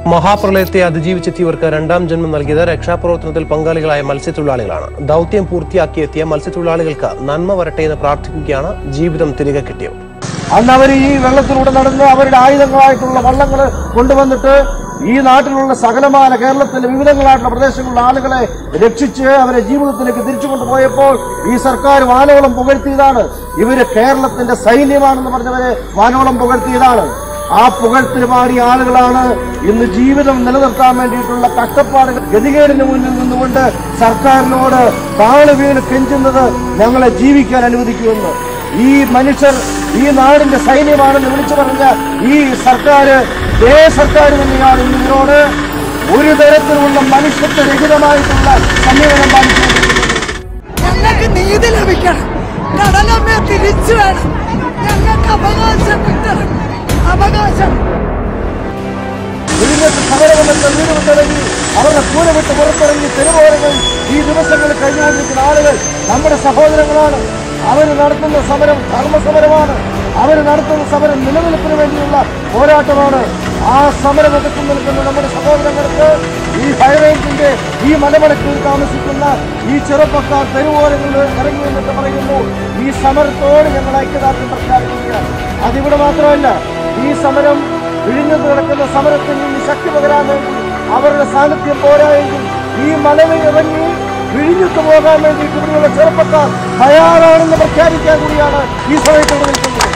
മഹാപ്രളയത്തെ അതിജീവിച്ചെത്തിയവർക്ക് രണ്ടാം ജന്മം നൽകിയത് രക്ഷാപ്രവർത്തനത്തിൽ പങ്കാളികളായ മത്സ്യത്തൊഴിലാളികളാണ് ദൗത്യം പൂർത്തിയാക്കിയെത്തിയ മത്സ്യത്തൊഴിലാളികൾക്ക് നന്മ വരട്ടെ എന്ന് പ്രാർത്ഥിക്കുകയാണ് ജീവിതം തിരികെ കിട്ടിയവർ അന്ന് അവർ ഈ വെള്ളത്തിലൂടെ നടന്ന് അവരുടെ ആയുധങ്ങളായിട്ടുള്ള വള്ളങ്ങൾ കൊണ്ടുവന്നിട്ട് ഈ നാട്ടിലുള്ള സകലമായ കേരളത്തിലെ വിവിധങ്ങളായിട്ടുള്ള പ്രദേശങ്ങളിലുള്ള ആളുകളെ രക്ഷിച്ച് അവരെ ജീവിതത്തിലേക്ക് തിരിച്ചു കൊണ്ടുപോയപ്പോൾ ഈ സർക്കാർ വാനോളം പുകഴ്ത്തിയതാണ് ഇവര് കേരളത്തിന്റെ സൈന്യമാണെന്ന് പറഞ്ഞവരെ വാനോളം പുകഴ്ത്തിയതാണ് ആ പുകഴ്ത്തിന് പാടിയ ആളുകളാണ് ഇന്ന് ജീവിതം നിലനിർത്താൻ വേണ്ടിയിട്ടുള്ള കഷ്ടപ്പാടുകൾ ഗതികേടിന് മുന്നിൽ നിന്നുകൊണ്ട് സർക്കാരിനോട് താള് വീണ് കെഞ്ചുന്നത് ഞങ്ങളെ ജീവിക്കാൻ അനുവദിക്കുമെന്ന് ഈ മനുഷ്യർ ഈ നാടിന്റെ സൈന്യമാണെന്ന് വിളിച്ചു പറഞ്ഞ ഈ സർക്കാർ ഇതേ സർക്കാർ തന്നെയാണ് ഇന്ന് ഇതിനോട് ഒരു തരത്തിലുള്ള മനുഷ്യത്വരഹിതമായിട്ടുള്ള സമീപനം പാലിച്ചുകൊണ്ടിരിക്കുന്നത് ഞങ്ങൾക്ക് നീതി ലഭിക്കണം കടലമ്മയെ തിരിച്ചു വേണം ഞങ്ങൾക്ക് അവകാശം കിട്ടണം അവകാശം വിഴിഞ്ഞത്ത് സമരമെന്ന് വീട് വിട്ടിറങ്ങി അവരുടെ കൂര വിട്ട് പുറത്തിറങ്ങി തെരുവോരങ്ങളിൽ ഈ ദിവസങ്ങളിൽ കഴിഞ്ഞുകൊണ്ടിരിക്കുന്ന ആളുകൾ നമ്മുടെ സഹോദരങ്ങളാണ് അവർ നടത്തുന്ന സമരം ധർമ്മസമരമാണ് അവർ നടത്തുന്ന സമരം നിലനിൽപ്പിന് വേണ്ടിയുള്ള പോരാട്ടമാണ് ആ സമരം എതിർത്ത് നിൽക്കുന്ന നമ്മുടെ സഹോദരങ്ങൾക്ക് ഈ ഹൈറേഞ്ചിന്റെ ഈ മലമലക്കൂർ താമസിക്കുന്ന ഈ ചെറുപ്പക്കാർ തെരുവോരങ്ങളിൽ ഇറങ്ങി എന്നിട്ട് പറയുന്നു ഈ സമരത്തോട് ഞങ്ങൾ ഐക്യദാർഢ്യം പ്രഖ്യാപിക്കുകയാണ് അതിവിടെ മാത്രമല്ല ഈ സമരം വിഴിഞ്ഞത്ത് കിടക്കുന്ന സമരത്തിൽ നിന്ന് ശക്തി പകരാൻ വേണ്ടി അവരുടെ സാന്നിധ്യം പോരായെങ്കിൽ ഈ മലവിൽ ഇറങ്ങി വിഴിഞ്ഞത്ത് പോകാൻ വേണ്ടിയിട്ട് ഇവിടെയുള്ള ചെറുപ്പക്കാർ തയ്യാറാണെന്ന് പ്രഖ്യാപിക്കാൻ കൂടിയാണ് ഈ സമയത്ത് ഇവിടെ നിൽക്കുന്നത്